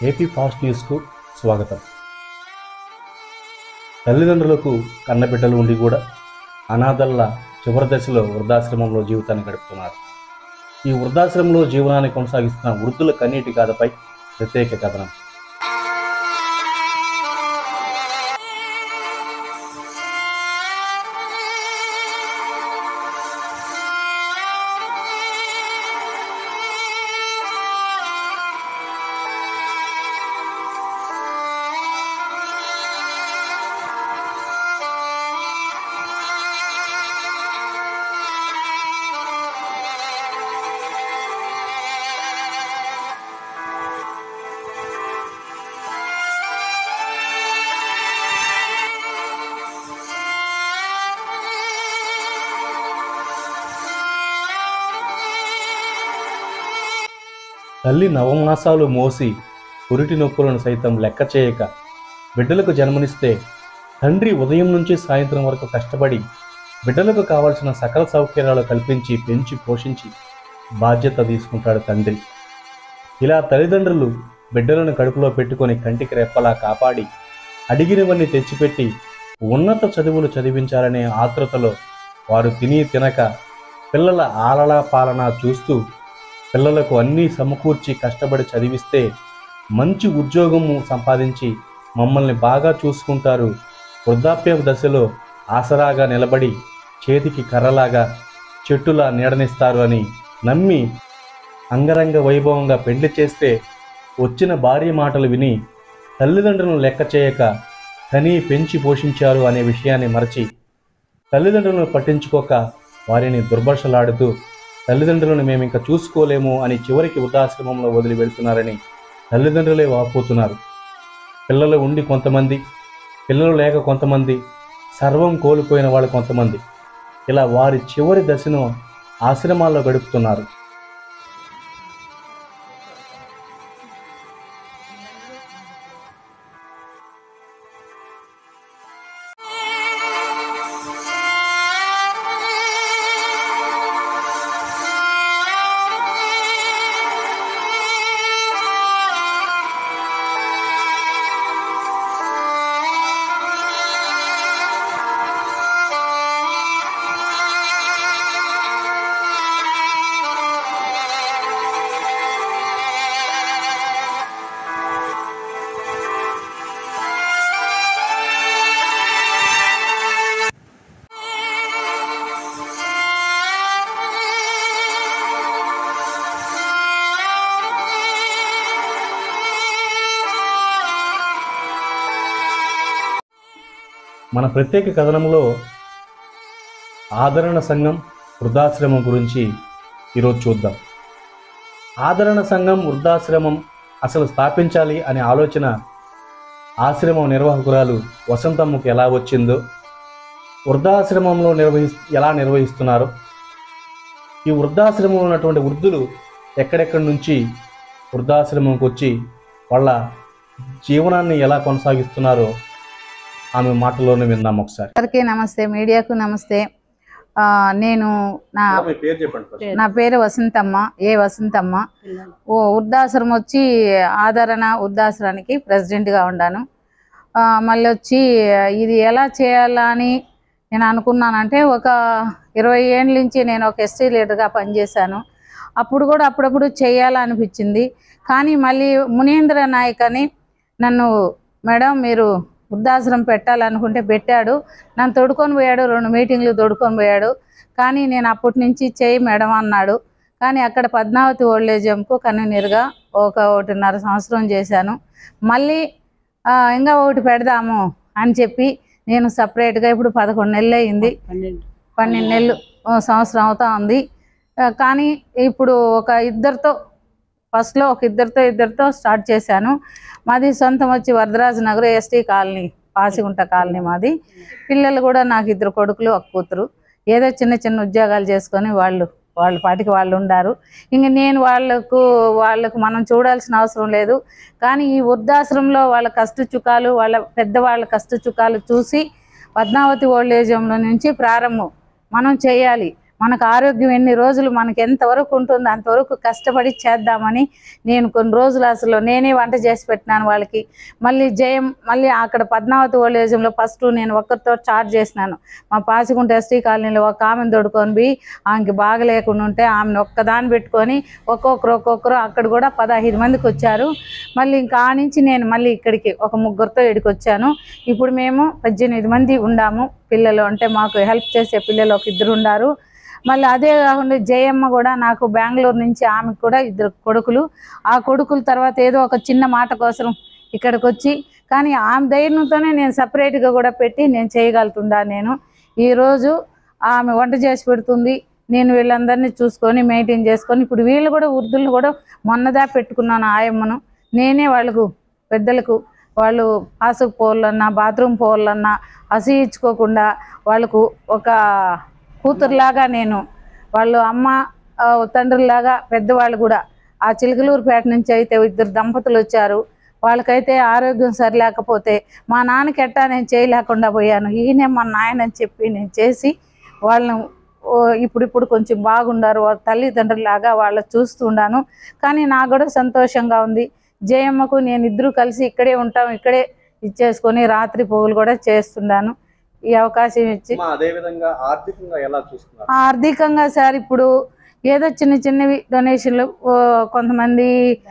AP fast న్యూస్కు స్వాగతం తల్లిదండ్రులకు కన్నబిడ్డలు ఉండి కూడా అనాథల్ల చివరి దశలో వృద్ధాశ్రమంలో జీవితాన్ని గడుపుతున్నారు ఈ వృద్ధాశ్రమంలో జీవనాన్ని కొనసాగిస్తున్న వృద్ధుల కన్నీటి గాథపై ప్రత్యేక కథనం తల్లి నవమాసాలు మోసి పురిటి నొప్పులను సైతం లెక్క చేయక బిడ్డలకు జన్మనిస్తే తండ్రి ఉదయం నుంచి సాయంత్రం వరకు కష్టపడి బిడ్డలకు కావలసిన సకల సౌకర్యాలు కల్పించి పెంచి పోషించి బాధ్యత తీసుకుంటాడు తండ్రి ఇలా తల్లిదండ్రులు బిడ్డలను కడుపులో పెట్టుకొని కంటికి రెప్పలా కాపాడి అడిగినవన్నీ తెచ్చిపెట్టి ఉన్నత చదువులు చదివించాలనే ఆతృతలో వారు తిని తినక పిల్లల ఆలలా పాలన చూస్తూ పిల్లలకు అన్నీ సమకూర్చి కష్టపడి చదివిస్తే మంచి ఉద్యోగము సంపాదించి మమ్మల్ని బాగా చూసుకుంటారు వృద్ధాప్య దశలో ఆసరాగా నిలబడి చేతికి కర్రలాగా చెట్టులా నీడనిస్తారు అని నమ్మి అంగరంగ వైభవంగా పెళ్లి చేస్తే వచ్చిన భార్య మాటలు విని తల్లిదండ్రులను లెక్క చేయక కని పెంచి పోషించారు అనే విషయాన్ని మరచి తల్లిదండ్రులను పట్టించుకోక వారిని దుర్భర్షలాడుతూ తల్లిదండ్రులను మేము ఇంకా చూసుకోలేము అని చివరికి వృద్ధాశ్రమంలో వదిలి వెళ్తున్నారని తల్లిదండ్రులే వాపోతున్నారు పిల్లలు ఉండి కొంతమంది పిల్లలు లేక కొంతమంది సర్వం కోల్పోయిన వాళ్ళు కొంతమంది ఇలా వారి చివరి దశను ఆశ్రమాల్లో గడుపుతున్నారు మన ప్రత్యేక కథనంలో ఆదరణ సంఘం వృద్ధాశ్రమం గురించి ఈరోజు చూద్దాం ఆదరణ సంఘం వృద్ధాశ్రమం అసలు స్థాపించాలి అనే ఆలోచన ఆశ్రమం నిర్వాహకురాలు వసంతమ్మకు ఎలా వచ్చిందో వృద్ధాశ్రమంలో నిర్వహి ఎలా నిర్వహిస్తున్నారో ఈ వృద్ధాశ్రమంలో ఉన్నటువంటి వృద్ధులు ఎక్కడెక్కడి నుంచి వృద్ధాశ్రమంకి వచ్చి వాళ్ళ జీవనాన్ని ఎలా కొనసాగిస్తున్నారో ఆమె మాటలోనే విందాం ఒకసారి అందరికీ నమస్తే మీడియాకు నమస్తే ఆ, నేను నా మీ పేరు చెప్పండి first. నా పేరు వసంతమ్మ ఏ వసంతమ్మ ఓ వృద్ధాశ్రమం వచ్చి ఆదరణ వృద్ధాశ్రమానికి ప్రెసిడెంట్గా ఉన్నాను ఆ, మళ్ళీ వచ్చి ఇది ఎలా చేయాలా అని నేను అనుకున్నానంటే ఒక ఇరవై ఏళ్ళ నుంచి నేను ఒక ఎస్టీ లీడర్గా పనిచేశాను అప్పుడు కూడా అప్పుడప్పుడు చేయాలనిపించింది కానీ మళ్ళీ మునీంద్ర నాయక్ అని నన్ను మేడం మీరు వృద్ధాశ్రమం పెట్టాలనుకుంటే పెట్టాడు నన్ను తోడుకొని పోయాడు రెండు మీటింగ్లు తోడుకొని పోయాడు కానీ నేను అప్పటి నుంచి చేయి మేడం అన్నాడు కానీ అక్కడ పద్మావతి ఓల్డేజ్ హోమ్కు కన్వీనర్గా ఒక ఒకటిన్నర సంవత్సరం చేశాను మళ్ళీ ఆ, ఇంకా ఒకటి పెడదాము అని చెప్పి నేను సపరేట్గా ఇప్పుడు పదకొండు నెలలు అయింది పన్నెండు నెలలు ఓ సంవత్సరం అవుతా ఉంది ఆ, కానీ ఇప్పుడు ఒక ఇద్దరితో ఫస్ట్లో ఒక ఇద్దరితో ఇద్దరితో స్టార్ట్ చేశాను మాది సొంతం వచ్చి Varadaraju Nagar ST colony Pasigunta colony మాది పిల్లలు కూడా నాకు ఇద్దరు కొడుకులు ఒక కూతురు ఏదో చిన్న చిన్న ఉద్యోగాలు చేసుకొని వాళ్ళు వాళ్ళ పాటికి వాళ్ళు ఉండారు ఇంక నేను వాళ్ళకు వాళ్ళకు మనం చూడాల్సిన అవసరం లేదు కానీ ఈ వృద్ధాశ్రమంలో వాళ్ళ కష్ట చుకాలు వాళ్ళ పెద్దవాళ్ళ కష్ట చుకాలు చూసి పద్మావతి ఓల్డ్ ఏజ్ హోమ్లో నుంచి ప్రారంభం మనం చేయాలి మనకు ఆరోగ్యం ఎన్ని రోజులు మనకి ఎంతవరకు ఉంటుందో అంతవరకు కష్టపడి చేద్దామని నేను కొన్ని రోజులు అసలు నేనే వంట చేసి పెట్టినాను వాళ్ళకి మళ్ళీ జయం మళ్ళీ అక్కడ పద్మావతి ఓల్డేజ్లో ఫస్ట్ నేను ఒక్కరితో చార్జ్ చేసినాను మా పాచిగుంట ఎస్టీ కాలనీలో ఒక ఆమెను తోడుకొని పోయి ఆమెకి బాగలేకుండా ఉంటే ఆమెను ఒక్కదాన్ని పెట్టుకొని ఒక్కొక్కరు ఒక్కొక్కరు అక్కడ కూడా పదహైదు మందికి వచ్చారు మళ్ళీ ఇంకా ఆ నుంచి నేను మళ్ళీ ఇక్కడికి ఒక ముగ్గురితో ఇక్కడికి వచ్చాను ఇప్పుడు మేము పద్దెనిమిది మంది ఉండాము పిల్లలు అంటే మాకు హెల్ప్ చేసే పిల్లలు ఒక ఇద్దరు ఉన్నారు మళ్ళీ అదే కాకుండా జయమ్మ కూడా నాకు బెంగళూరు నుంచి ఆమెకు కూడా ఇద్దరు కొడుకులు ఆ కొడుకుల తర్వాత ఏదో ఒక చిన్న మాట కోసం ఇక్కడికి వచ్చి కానీ ఆమె ధైర్యంతోనే నేను సపరేట్గా కూడా పెట్టి నేను చేయగలుగుతుండా నేను ఈరోజు ఆమె వంట చేసి పెడుతుంది నేను వీళ్ళందరినీ చూసుకొని మెయింటైన్ చేసుకొని ఇప్పుడు వీళ్ళు కూడా వృద్ధులు కూడా మొన్నదా పెట్టుకున్నాను ఆయమ్మను నేనే వాళ్ళకు పెద్దలకు వాళ్ళు హాసుకు పోవాలన్నా బాత్రూమ్ పోవాలన్నా అసహించుకోకుండా వాళ్ళకు ఒక కూతురులాగా నేను వాళ్ళు అమ్మ ఆ, తండ్రులాగా పెద్దవాళ్ళు కూడా ఆ చిలుకలూరుపేట నుంచి అయితే ఇద్దరు దంపతులు వచ్చారు వాళ్ళకైతే ఆరోగ్యం సరిలేకపోతే మా నాన్నకి ఎట్టా నేను చేయలేకుండా పోయాను ఈయనే మా నాయన అని చెప్పి నేను చేసి వాళ్ళను ఓ, ఇప్పుడిప్పుడు కొంచెం బాగున్నారు వాళ్ళ తల్లిదండ్రులాగా వాళ్ళ చూస్తున్నాను కానీ నాకు కూడా సంతోషంగా ఉంది జయమ్మకు నేను ఇద్దరు కలిసి ఇక్కడే ఉంటాం ఇక్కడే ఇచ్చేసుకొని రాత్రి పోగులు కూడా చేస్తున్నాను ఈ అవకాశం ఇచ్చి అమ్మా, అదే విధంగా ఆర్థికంగా ఎలా చూస్తున్నారు ఆర్థికంగా సార్ ఇప్పుడు ఏదో చిన్న చిన్నవి డొనేషన్లు ఓ, కొంతమంది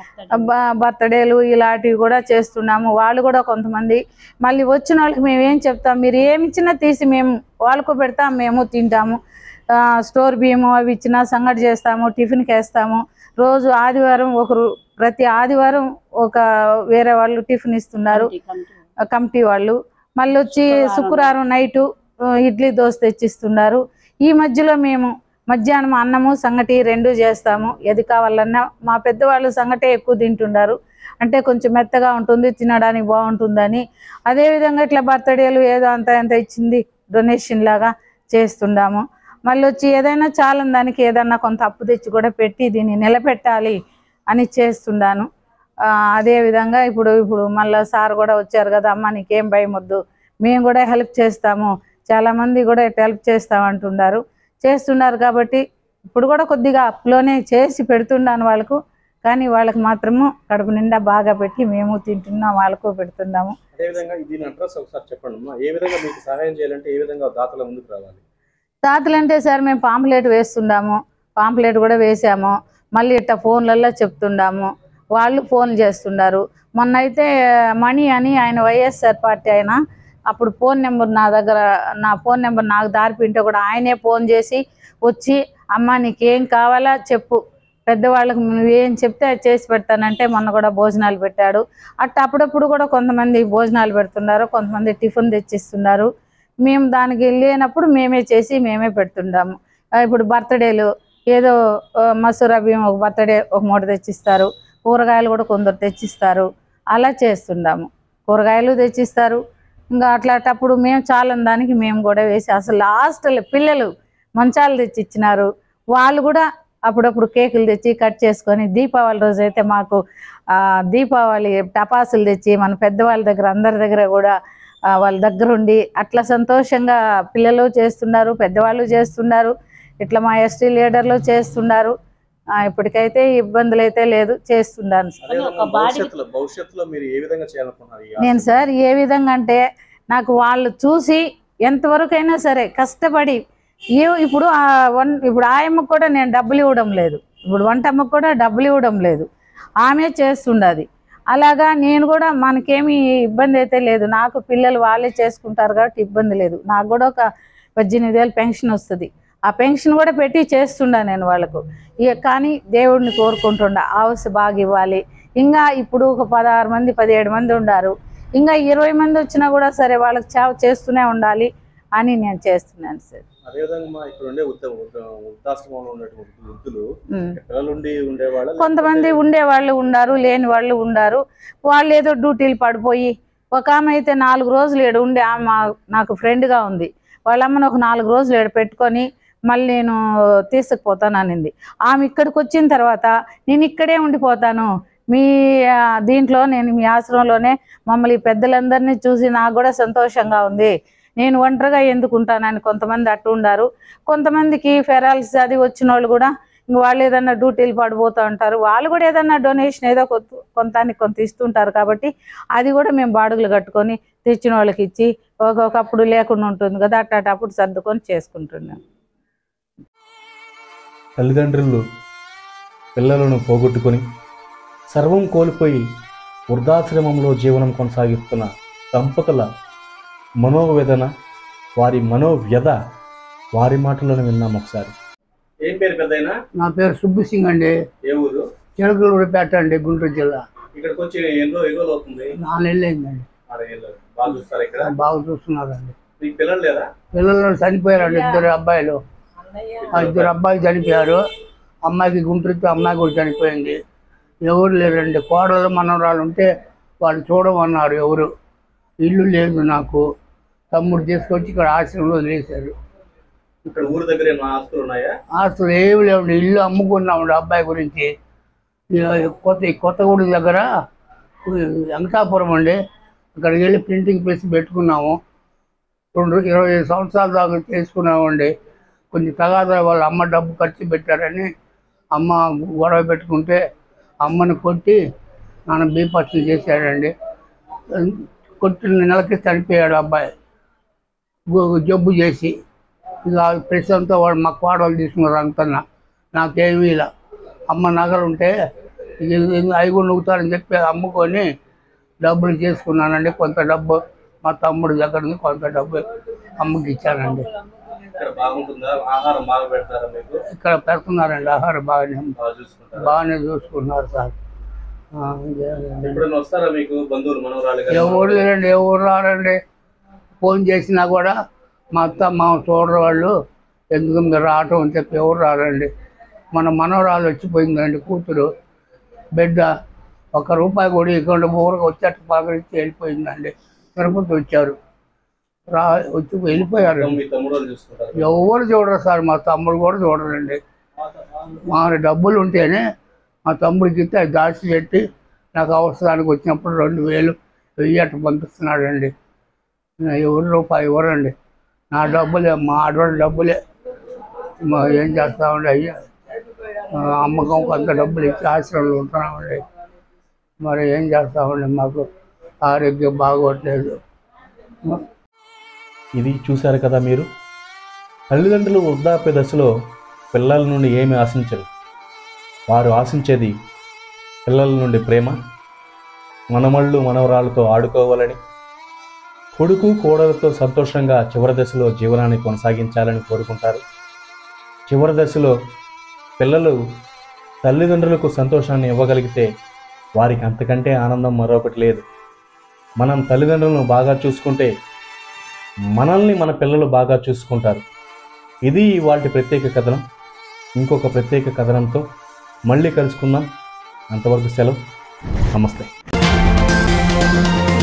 బ- బర్త్డేలు ఇలాంటివి కూడా చేస్తున్నాము వాళ్ళు కూడా కొంతమంది మళ్ళీ వచ్చిన వాళ్ళకి మేము ఏం చెప్తాం మీరు ఏమి ఇచ్చినా తీసి మేము వాళ్ళకు పెడతాం మేము తింటాము ఆ, స్టోర్ బియ్యము అవి ఇచ్చినా సంగటి చేస్తాము టిఫిన్కి వేస్తాము రోజు ఆదివారం ఒకరు ప్రతి ఆదివారం ఒక వేరే వాళ్ళు టిఫిన్ ఇస్తున్నారు ఆ కమిటీ వాళ్ళు మళ్ళీ వచ్చి శుక్రవారం నైటు ఆ, ఇడ్లీ దోశ తెచ్చిస్తున్నారు ఈ మధ్యలో మేము మధ్యాహ్నం అన్నము సంగటి రెండు చేస్తాము ఏది కావాలన్నా మా పెద్దవాళ్ళు సంగటే ఎక్కువ తింటున్నారు అంటే కొంచెం మెత్తగా ఉంటుంది తినడానికి బాగుంటుందని అదేవిధంగా ఇట్లా బర్త్డేలు ఏదో అంత ఎంత ఇచ్చింది డొనేషన్ లాగా చేస్తుండాము మళ్ళీ వచ్చి ఏదైనా చాలా దానికి ఏదన్నా కొంత అప్పు తెచ్చి కూడా పెట్టి దీన్ని నిలబెట్టాలి అని చేస్తున్నాను ఆ, అదే విధంగా ఇప్పుడు ఇప్పుడు మళ్ళీ సార్ కూడా వచ్చారు కదా అమ్మ నీకేం భయం వద్దు మేము కూడా హెల్ప్ చేస్తాము చాలా మంది కూడా ఇట్లా హెల్ప్ చేస్తామంటున్నారు చేస్తున్నారు కాబట్టి ఇప్పుడు కూడా కొద్దిగా అప్పులోనే చేసి పెడుతున్నాను వాళ్ళకు కానీ వాళ్ళకి మాత్రము కడుపు నిండా బాగా పెట్టి మేము తింటున్నాం వాళ్ళకు పెడుతున్నాము అదే విధంగా దీని అడ్రస్ ఒకసారి చెప్పండి అమ్మా ఏ విధంగా మీకు సహాయం చేయాలంటే ఏ విధంగా దాతల ముందుకు రావాలి తాతలంటే సార్ మేము పాంప్లెట్ వేస్తున్నాము పాంప్లెట్ కూడా వేసాము మళ్ళీ ఇట్ట ఫోన్లలో చెప్తుండాము వాళ్ళు ఫోన్ చేస్తున్నారు మొన్న అయితే మణి అని ఆయన వైఎస్ఆర్ పార్టీ ఆయన అప్పుడు ఫోన్ నెంబర్ నా దగ్గర నా ఫోన్ నెంబర్ నాకు దారిపింటే కూడా ఆయనే ఫోన్ చేసి వచ్చి అమ్మ నీకేం కావాలా చెప్పు పెద్దవాళ్ళకి నువ్వేం చెప్తే అది చేసి పెడతానంటే మొన్న కూడా భోజనాలు పెట్టాడు అట్ట అప్పుడప్పుడు కూడా కొంతమంది భోజనాలు పెడుతున్నారు కొంతమంది టిఫిన్ తెచ్చిస్తున్నారు మేము దానికి వెళ్ళినప్పుడు మేమే చేసి మేమే పెడుతుంటాము ఆ, ఇప్పుడు బర్త్డేలు ఏదో ఆ, మసూరా బియ్యం ఒక బర్త్డే ఒక మూట తెచ్చిస్తారు కూరగాయలు కూడా కొందరు తెచ్చిస్తారు అలా చేస్తుండాము కూరగాయలు తెచ్చిస్తారు ఇంకా అట్లాంటప్పుడు మేము చాలా దానికి మేము కూడా వేసి అసలు లాస్ట్ పిల్లలు మంచాలు తెచ్చి ఇచ్చినారు వాళ్ళు కూడా అప్పుడప్పుడు కేకులు తెచ్చి కట్ చేసుకొని దీపావళి రోజు అయితే మాకు ఆ, దీపావళి టపాసులు తెచ్చి మన పెద్దవాళ్ళ దగ్గర అందరి దగ్గర కూడా ఆ, వాళ్ళ దగ్గర ఉండి అట్లా సంతోషంగా పిల్లలు చేస్తున్నారు పెద్దవాళ్ళు చేస్తున్నారు ఇట్లా మా ఎస్టీ లీడర్లు చేస్తున్నారు ఆ, ఇప్పటికైతే ఇబ్బందులు అయితే లేదు చేస్తున్నాను అదే విధంగా భవిష్యత్తులో భవిష్యత్తులో మీరు ఏ విధంగా చేయాలనుకున్నారు ఈ నేను సార్ ఏ విధంగా అంటే నాకు వాళ్ళు చూసి ఎంతవరకైనా సరే కష్టపడి ఏ ఇప్పుడు ఆ వన్ ఇప్పుడు ఆయమ్మకు కూడా నేను డబ్బులు ఇవ్వడం లేదు ఇప్పుడు వంటమ్మకు కూడా డబ్బులు ఇవ్వడం లేదు ఆమె చేస్తుండది అలాగా నేను కూడా మనకేమీ ఇబ్బంది అయితే లేదు నాకు పిల్లలు వాళ్ళే చేసుకుంటారు కాబట్టి ఇబ్బంది లేదు నాకు కూడా ఒక పద్దెనిమిది వేలు పెన్షన్ వస్తుంది ఆ పెన్షన్ కూడా పెట్టి చేస్తుండా నేను వాళ్ళకు ఇక కానీ దేవుడిని కోరుకుంటుండ ఆవస్ బాగా ఇవ్వాలి ఇంకా ఇప్పుడు ఒక పదహారు మంది పదిహేడు మంది ఉన్నారు ఇంకా ఇరవై మంది వచ్చినా కూడా సరే వాళ్ళకి చావు చేస్తూనే ఉండాలి అని నేను చేస్తున్నాను సార్ అదే విధంగా మా ఇక్కడ ఉండే వృద్ధ వృద్ధ- వృద్ధాశ్రమంలో ఉన్నటువంటి వృద్ధులు ఉమ్. పిల్లలు ఉండి ఉండేవాళ్ళ కొంతమంది ఉండే వాళ్ళు ఉన్నారు లేని వాళ్ళు ఉన్నారు వాళ్ళు ఏదో డ్యూటీలు పడిపోయి ఒక ఆమె అయితే నాలుగు రోజులు ఏడు ఉండి ఆమె మా- నాకు ఫ్రెండ్గా ఉంది వాళ్ళ అమ్మని ఒక నాలుగు రోజులు ఏడు పెట్టుకొని మళ్ళీ నేను తీసుకుపోతాను అనింది ఆమె ఇక్కడికి వచ్చిన తర్వాత నేను ఇక్కడే ఉండిపోతాను మీ ఆ, దీంట్లో నేను మీ ఆశ్రమంలోనే మమ్మల్ని ఈ పెద్దలందరినీ చూసి నాకు కూడా సంతోషంగా ఉంది నేను ఒంటరిగా ఎందుకు ఉంటానని కొంతమంది అట్టు ఉండారు కొంతమందికి ఫెరాల్స్ అది వచ్చిన వాళ్ళు కూడా ఇంక వాళ్ళు ఏదన్నా డ్యూటీలు పడిపోతూ ఉంటారు వాళ్ళు కూడా ఏదన్నా డొనేషన్ ఏదో కొంత కొంతానికి కొంత ఇస్తుంటారు కాబట్టి అది కూడా మేము బాడుగులు కట్టుకొని తెచ్చిన వాళ్ళకి ఇచ్చి ఒక్కొక్కప్పుడు లేకుండా ఉంటుంది కదా అట్టాటప్పుడు సర్దుకొని చేసుకుంటున్నాం తల్లిదండ్రులు పిల్లలను పోగొట్టుకొని సర్వం కోల్పోయి వృద్ధాశ్రమంలో జీవనం కొనసాగిస్తున్న దంపతుల మనోవేదన వారి మనోవ్యధ వారి మాటలను విన్నాం ఒకసారి ఏం పేరు పెద్దయినా నా పేరు సుబ్బు సింగ్ అండి ఏ ఊరు చిలకలూరిపేట అండి గుంటూరు జిల్లా ఇక్కడికి వచ్చి ఎన్నో ఎన్నో అవుతుంది నాలుగు నెలలు అయిందండి బాగా చూస్తారు ఇక్కడ బాగా చూస్తున్నారండి మీకు పిల్లలు లేదా పిల్లలు చనిపోయారండి ఇద్దరు అబ్బాయిలు ఆ ఇద్దరు అబ్బాయిలు చనిపోయారు అమ్మాయికి గుంటూరుతో అమ్మాయి కూడా చనిపోయింది ఎవరు లేరండి కోడలు మనవరాలు ఉంటే వాళ్ళు చూడమన్నారు ఎవరు ఇల్లు లేదు నాకు తమ్ముడు తీసుకొచ్చి ఇక్కడ ఆశ్రమంలో వదిలేశారు ఇక్కడ ఊరు దగ్గర ఏమైనా ఆస్తులు ఉన్నాయా అసలు ఏమి లేవండి ఇల్లు అమ్ముకున్నామండి అబ్బాయి గురించి ఇక కొత్త ఈ కొత్తగూడి దగ్గర వెంకటాపురం అండి అక్కడికి వెళ్ళి ప్రింటింగ్ ప్రెస్ పెట్టుకున్నాము రెండు ఇరవై ఐదు సంవత్సరాల దాకా చేసుకున్నామండి కొంచెం తగాదా వాళ్ళ అమ్మ డబ్బు ఖర్చు పెట్టారని అమ్మ గొడవ పెట్టుకుంటే అమ్మని కొట్టి నాన్న బీపక్షం చేశాడండి కొట్టిన నెలకి చనిపోయాడు అబ్బాయి గు- జబ్బు చేసి ఇక ప్రెస్ అంతా వాడు మా కోడలు తీసుకున్నారు అంతా నాకేమీ ఇలా అమ్మ నగలు ఉంటే ఇక ఇక అవి కూడా నవ్వుతారని చెప్పి అమ్ముకొని డబ్బులు చేసుకున్నానండి కొంత డబ్బు మా తమ్ముడి దగ్గర నుంచి కొంత డబ్బు అమ్మకి ఇచ్చానండి ఇక్కడ బాగుంటుందా ఆహారం బాగా పెడతారా మీకు ఇక్కడ పెడుతున్నారండి ఆహారం బాగానే బాగా చూసుకుంటారా బాగానే చూసుకున్నారు సార్ ఆ, ఇదేనండి. ఎప్పుడైనా వస్తారా మీకు బంధువులు మనవరాలు గాని? ఎవరు లేరండి ఎవరు రారండి ఫోన్ చేసినా కూడా మా అత్త మా చూడరు వాళ్ళు ఎందుకు మీరు రావటం అని చెప్పి ఎవరు రారండి మన మనవరాలు వచ్చిపోయిందండి కూతురు బిడ్డ ఒక రూపాయి కూడా ఇక్కడ ఊరికి వచ్చేట్టు పలకరించి వెళ్ళిపోయిందండి తిరుపతి వచ్చారు రా వచ్చి వెళ్ళిపోయారు మీ తమ్ముడు వాళ్ళు చూసుకుంటారు ఎవరు చూడరు సార్ మా తమ్ముడు కూడా చూడరండి మా డబ్బులు ఉంటేనే మా తమ్ముడికి ఇస్తే అది దాచి పెట్టి నాకు అవసరానికి వచ్చినప్పుడు రెండు వేలు వెయ్యి అట్టు పంపిస్తున్నాడండి నా ఎవరు రూపాయి ఇవ్వరండి నా డబ్బులే మా ఆడవాళ్ళ డబ్బులే మా ఏం చేస్తామండి అయ్యా ఆ, అమ్మకం కొంత డబ్బులు ఇచ్చి ఆశ్రమంలో ఉంటున్నామండి మరి ఏం చేస్తామండి మాకు ఆరోగ్యం బాగోట్లేదు ఇది చూశారు కదా మీరు తల్లిదండ్రులు వృద్ధాప్య దశలో పిల్లల నుండి ఏమి ఆశించరు వారు ఆశించేది పిల్లల నుండి ప్రేమ మనమళ్ళు మనవరాలతో ఆడుకోవాలని కొడుకు కోడలతో సంతోషంగా చివరి దశలో జీవనాన్ని కొనసాగించాలని కోరుకుంటారు చివరి దశలో పిల్లలు తల్లిదండ్రులకు సంతోషాన్ని ఇవ్వగలిగితే వారికి అంతకంటే ఆనందం మరొకటి లేదు మనం తల్లిదండ్రులను బాగా చూసుకుంటే మనల్ని మన పిల్లలు బాగా చూసుకుంటారు ఇది వాటి ప్రత్యేక కథనం ఇంకొక ప్రత్యేక కథనంతో మళ్ళీ కలుసుకుందాం అంతవరకు సెలవు నమస్తే